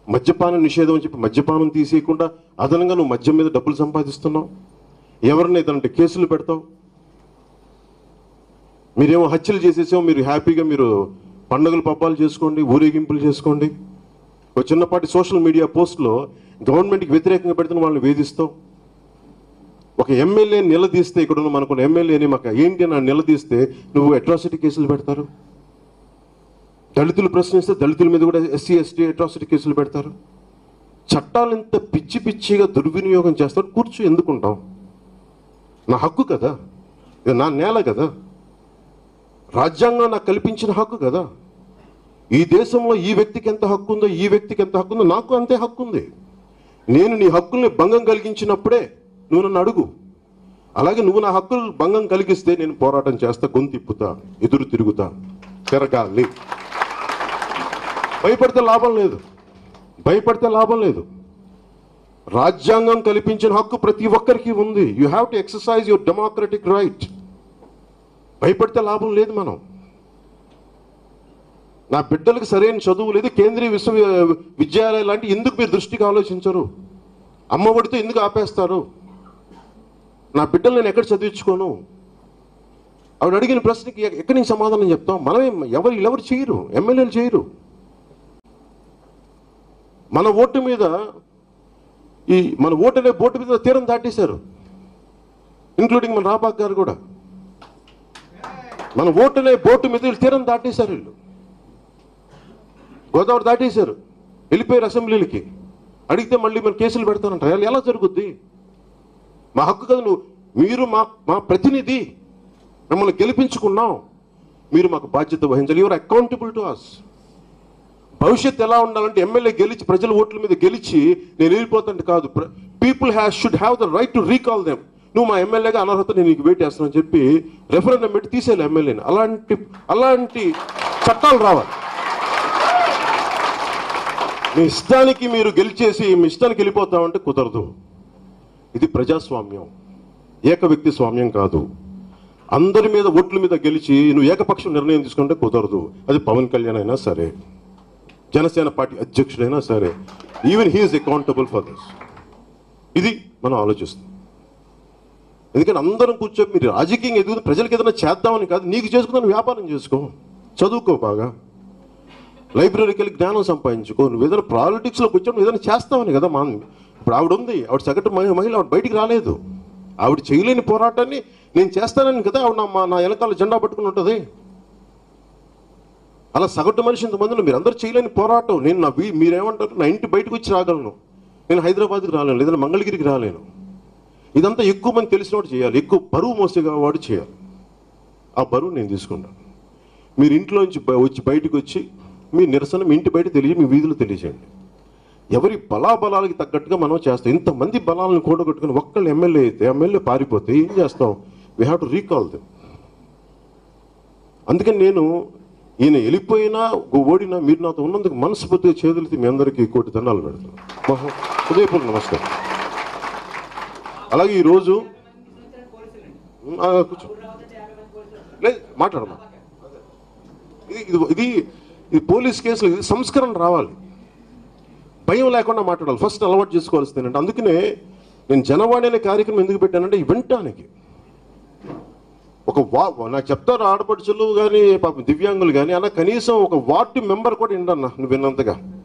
మద్యపానం నిషేధం అని చెప్పి మద్యపానం తీసేయకుండా అదనంగా నువ్వు మద్యం మీద డబ్బులు సంపాదిస్తున్నావు ఎవరిని ఏదంటే కేసులు పెడతావు మీరేమో హత్యలు చేసేసాం మీరు హ్యాపీగా మీరు పండుగలు పబ్బాలు చేసుకోండి ఊరేగింపులు చేసుకోండి ఒక చిన్నపాటి సోషల్ మీడియా పోస్ట్లో గవర్నమెంట్కి వ్యతిరేకంగా పెడుతున్న వాళ్ళని వేధిస్తావు ఒక ఎమ్మెల్యే నిలదీస్తే ఇక్కడ ఉన్న మనకున్న ఎమ్మెల్యేని మాకు ఏంటి అని నిలదీస్తే నువ్వు అట్రాసిటీ కేసులు పెడతారు దళితులు ప్రశ్నిస్తే దళితుల మీద కూడా ఎస్సీ ఎస్టీ అట్రాసిటీ కేసులు పెడతారు చట్టాలు ఇంత పిచ్చి పిచ్చిగా దుర్వినియోగం చేస్తారు కూర్చో ఎందుకుంటాం నా హక్కు కదా ఇది నా నేల కదా రాజ్యాంగం నాకు కల్పించిన హక్కు కదా ఈ దేశంలో ఈ వ్యక్తికి ఎంత హక్కు ఉందో ఈ వ్యక్తికి ఎంత హక్కు ఉందో నాకు అంతే హక్కు ఉంది నేను నీ హక్కుల్ని భంగం కలిగించినప్పుడే నువ్వు నన్ను అడుగు అలాగే నువ్వు నా హక్కులు భంగం కలిగిస్తే నేను పోరాటం చేస్తా గొంతిప్పుతా ఎదురు తిరుగుతా తిరగాలి భయపడితే లాభం లేదు భయపడితే లాభం లేదు రాజ్యాంగం కల్పించిన హక్కు ప్రతి ఒక్కరికి ఉంది you have to exercise your democratic right భయపడితే లాభం లేదు మనం నా బిడ్డలకు సరైన చదువు లేదు కేంద్రీయ విశ్వ విద్యాలయం లాంటి ఎందుకు మీరు దృష్టికి ఆలోచించరు అమ్మఒడితో ఎందుకు ఆపేస్తారు నా బిడ్డలు నేను ఎక్కడ చదివించుకోను ఆవిడ అడిగిన ప్రశ్నకి ఎ- ఎక్కడి నుంచి సమాధానం చెప్తాం మనమే ఎవరు ఎవరు చేయరు ఎమ్మెల్యేలు చేయరు మన ఓటు మీద ఈ మన ఓటు అనే బోటు మీద తీరం దాటేశారు ఇంక్లూడింగ్ మన రాబాక్ గారు కూడా మన ఓటు అనే బోటు మీద వీళ్ళు తీరం దాటేశారు వీళ్ళు గోదావరి దాటేశారు వెళ్ళిపోయారు అసెంబ్లీలకి అడిగితే మళ్ళీ మన కేసులు పెడతానంటారు ఎలా- ఎలా జరుగుద్ది మా హక్కు కదా నువ్వు మీరు మా మా ప్రతినిధి మిమ్మల్ని గెలిపించుకున్నాం మీరు మాకు బాధ్యత వహించాలి యువర్ అకౌంటబుల్ టు అస్ భవిష్యత్తు ఎలా ఉండాలంటే ఎమ్మెల్యే గెలిచి ప్రజల ఓట్ల మీద గెలిచి నేను వెళ్ళిపోతాను కాదు people has should have the right to recall them నువ్వు మా ఎమ్మెల్యేగా అనర్హత నేను నీకు వెయిట్ చేస్తానని చెప్పి రెఫరెండం పెట్టి తీసేయాలి ఎమ్మెల్యేని అలాంటి అలాంటి చట్టాలు రావాలి మీ ఇష్టానికి మీరు గెలిచేసి మీ ఇష్టానికి వెళ్ళిపోతామంటే కుదరదు ఇది ప్రజాస్వామ్యం ఏక వ్యక్తి స్వామ్యం కాదు అందరి మీద ఓట్ల మీద గెలిచి నువ్వు ఏకపక్షం నిర్ణయం తీసుకుంటే కుదరదు అది పవన్ కళ్యాణ్ అయినా సరే జనసేన పార్టీ అధ్యక్షుడైనా సరే even he is accountable for this ఇది మనం ఆలోచిస్తాం ఎందుకంటే అందరం కూర్చొని మీరు రాజకీయం ఎదుగు ప్రజలకు ఏదైనా చేద్దామని కాదు నీకు చేసుకున్న వ్యాపారం చేసుకో చదువుకో బాగా లైబ్రరీకి వెళ్ళి జ్ఞానం సంపాదించుకో నువ్వు ఏదైనా పాలిటిక్స్లో కూర్చొని నువ్వు ఏదైనా చేస్తావని కదా మా ఇప్పుడు ఆవిడ ఉంది ఆవిడ సగటు మహి- మహిళ ఆవిడ బయటికి రాలేదు ఆవిడ చేయలేని పోరాటాన్ని నేను చేస్తానని కదా ఆవిడ నా మా- నా వెనకాల జెండా పట్టుకుని ఉంటుంది అలా సగటు మనిషి ఇంతమందిలో మీరు అందరూ చేయలేని పోరాటం నేను నా వీ- మీరేమంటారు నా ఇంటి బయటకు వచ్చి రాగలను నేను హైదరాబాద్కి రాలేను లేదా మంగళగిరికి రాలేను ఇదంతా ఎక్కువ మంది తెలిసినవాడు చేయాలి ఎక్కువ బరువు మోసేగా వాడు చేయాలి ఆ బరువు నేను తీసుకుంటాను మీరు ఇంట్లోంచి బ- వచ్చి బయటకు వచ్చి మీ నిరసన మీ ఇంటి బయట తెలియ మీ వీధులు తెలియజేయండి ఎవరి బలాబలాలకి తగ్గట్టుగా మనం చేస్తాం ఇంతమంది బలాలను కూడగొట్టుకుని ఒక్కళ్ళు ఎమ్మెల్యే అయితే ఎమ్మెల్యే పారిపోతే ఏం చేస్తాం we have to recall them అందుకని నేను ఈయన వెళ్ళిపోయినా ఓ- ఓడినా మీరు నాతో ఉన్నందుకు మనస్ఫూర్తిగా చేతులకి మీ అందరికీ కోటి దండాలు పెడతాను మహా హృదయపూర్వక నమస్కారం అలాగే ఈరోజు ఆ, కూర్చో లేదు మాట్లాడమా ఇది ఇది ఇది ఇది పోలీస్ కేసులు ఇది సంస్కరణ రావాలి భయం లేకుండా మాట్లాడాలి ఫస్ట్ అలవాటు చేసుకోవాల్సింది ఏంటంటే అందుకనే నేను జనవాణి అనే కార్యక్రమం ఎందుకు పెట్టానంటే ఈ వినటానికి ఒక వా నాకు చెప్తారు ఆడపడుచులు కానీ పాపం దివ్యాంగులు కానీ అలా కనీసం ఒక వార్డు మెంబర్ కూడా విండన్నా నువ్వు విన్నంతగా